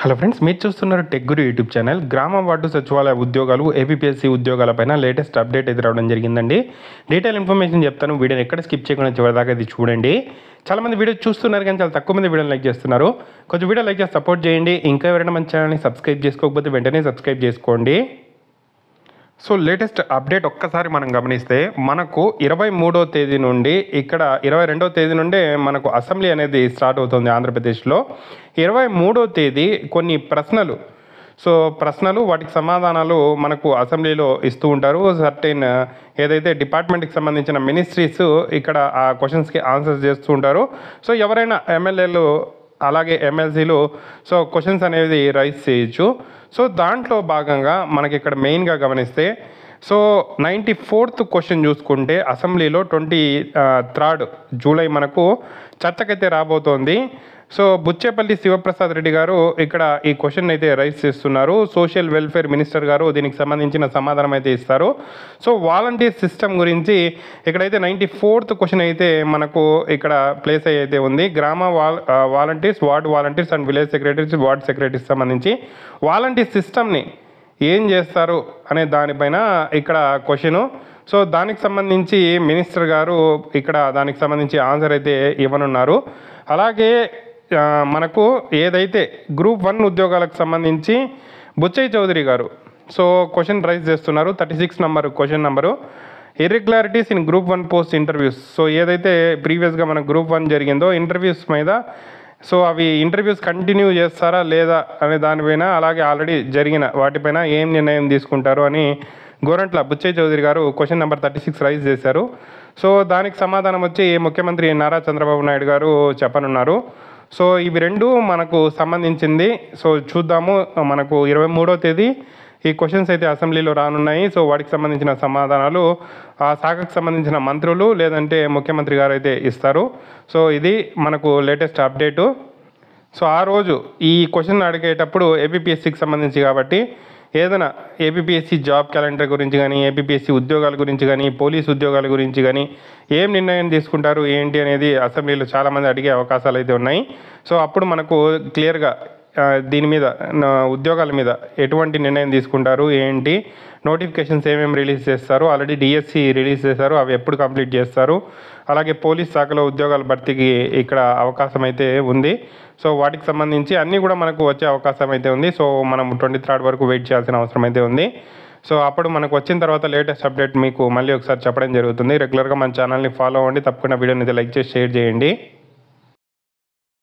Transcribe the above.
hello friends మీరు చూస్తున్నారు tech guru YouTube channel గ్రామ వార్డు సచివాలయ ఉద్యోగాలు ఏపీఎస్సీ ఉద్యోగాలపైన లేటెస్ట్ అప్డేట్ అయితే రావడం జరిగిందండి డీటెయిల్ ఇన్ఫర్మేషన్ చెప్తాను వీడియోని ఎక్కడ స్కిప్ చేయకుండా చివరిదాకా ఇది చూడండి చాలామంది వీడియో చూస్తున్నారు కానీ చాలా తక్కువ మంది వీడియోని లైక్ చేస్తున్నారు కొంచెం వీడియో లైక్ చేసి సపోర్ట్ చేయండి ఇంకా ఎవరైనా మన ఛానల్ని సబ్స్క్రైబ్ చేసుకోకపోతే వెంటనే సబ్స్క్రైబ్ చేసుకోండి సో లేటెస్ట్ అప్డేట్ ఒక్కసారి మనం గమనిస్తే మనకు ఇరవై మూడో తేదీ నుండి ఇక్కడ ఇరవై రెండో తేదీ నుండే మనకు అసెంబ్లీ అనేది స్టార్ట్ అవుతుంది ఆంధ్రప్రదేశ్లో ఇరవై మూడో తేదీ కొన్ని ప్రశ్నలు సో ప్రశ్నలు వాటికి సమాధానాలు మనకు అసెంబ్లీలో ఇస్తూ ఉంటారు సర్టైన్ ఏదైతే డిపార్ట్మెంట్కి సంబంధించిన మినిస్ట్రీస్ ఇక్కడ ఆ క్వశ్చన్స్కి ఆన్సర్స్ చేస్తూ ఉంటారు సో ఎవరైనా ఎమ్మెల్యేలు అలాగే ఎమ్మెల్సీలు సో క్వశ్చన్స్ అనేది రైజ్ చేయొచ్చు సో దాంట్లో భాగంగా మనకి ఇక్కడ మెయిన్గా గమనిస్తే సో నైంటీ ఫోర్త్ క్వశ్చన్ చూసుకుంటే అసెంబ్లీలో ట్వంటీ థర్డ్ జూలై మనకు చర్చకైతే రాబోతోంది సో బుచ్చేపల్లి శివప్రసాద్ రెడ్డి గారు ఇక్కడ ఈ క్వశ్చన్ అయితే రైజ్ చేస్తున్నారు సోషల్ వెల్ఫేర్ మినిస్టర్ గారు దీనికి సంబంధించిన సమాధానం అయితే ఇస్తారు సో వాలంటీర్ సిస్టమ్ గురించి ఇక్కడైతే నైంటీ ఫోర్త్ క్వశ్చన్ అయితే మనకు ఇక్కడ ప్లేస్ అయితే ఉంది గ్రామ వాల్ volunteers ward volunteers and village secretaries ward secretaries సంబంధించి వాలంటీర్ సిస్టమ్ని ఏం చేస్తారు అనే దానిపైన ఇక్కడ క్వశ్చను సో దానికి సంబంధించి మినిస్టర్ గారు ఇక్కడ దానికి సంబంధించి ఆన్సర్ అయితే ఇవ్వనున్నారు అలాగే ఆ, మనకు ఏదైతే గ్రూప్ వన్ ఉద్యోగాలకు సంబంధించి బుచ్చయ్య చౌదరి గారు సో క్వశ్చన్ రైజ్ చేస్తున్నారు thirty six number question number irregularities in group one post interviews so ఏదైతే ప్రీవియస్గా మన గ్రూప్ వన్ జరిగిందో ఇంటర్వ్యూస్ మీద సో అవి ఇంటర్వ్యూస్ కంటిన్యూ చేస్తారా లేదా అనే దానిపైన అలాగే ఆల్రెడీ జరిగిన వాటిపైన ఏం నిర్ణయం తీసుకుంటారు అని గోరంట్ల బుచ్చయ్య చౌదరి గారు question number thirty six raise చేశారు సో దానికి సమాధానం వచ్చి ముఖ్యమంత్రి నారా చంద్రబాబు నాయుడు గారు చెప్పనున్నారు సో ఇవి రెండు మనకు సంబంధించింది సో చూద్దాము మనకు ఇరవై మూడో తేదీ ఈ క్వశ్చన్స్ అయితే అసెంబ్లీలో రానున్నాయి సో వాటికి సంబంధించిన సమాధానాలు ఆ శాఖకు సంబంధించిన మంత్రులు లేదంటే ముఖ్యమంత్రి గారు అయితే ఇస్తారు సో ఇది మనకు లేటెస్ట్ అప్డేటు సో ఆ రోజు ఈ క్వశ్చన్ అడిగేటప్పుడు ఏపీఎస్సికి సంబంధించి కాబట్టి ఏదైనా ఏపీఎస్సి జాబ్ క్యాలెండర్ గురించి కానీ ఏపీఎస్సి ఉద్యోగాల గురించి కానీ పోలీస్ ఉద్యోగాల గురించి కానీ ఏం నిర్ణయం తీసుకుంటారు ఏంటి అనేది అసెంబ్లీలో చాలామంది అడిగే అవకాశాలు అయితే ఉన్నాయి సో అప్పుడు మనకు క్లియర్గా ఆ, దీని మీద నా ఉద్యోగాల మీద ఎటువంటి నిర్ణయం తీసుకుంటారు ఏంటి నోటిఫికేషన్స్ ఏమేమి రిలీజ్ చేస్తారు ఆల్రెడీ డిఎస్సి రిలీజ్ చేశారు అవి ఎప్పుడు కంప్లీట్ చేస్తారు అలాగే పోలీస్ శాఖలో ఉద్యోగాల భర్తీకి ఇక్కడ అవకాశం అయితే ఉంది సో వాటికి సంబంధించి అన్నీ కూడా మనకు వచ్చే అవకాశం అయితే ఉంది సో మనం ట్వంటీ థర్డ్ వరకు వెయిట్ చేయాల్సిన అవసరం అయితే ఉంది సో అప్పుడు మనకు వచ్చిన తర్వాత లేటెస్ట్ అప్డేట్ మీకు మళ్ళీ ఒకసారి చెప్పడం జరుగుతుంది రెగ్యులర్గా మన ఛానల్ని ఫాలో అవ్వండి తప్పకుండా వీడియోని అయితే లైక్ చేసి షేర్ చేయండి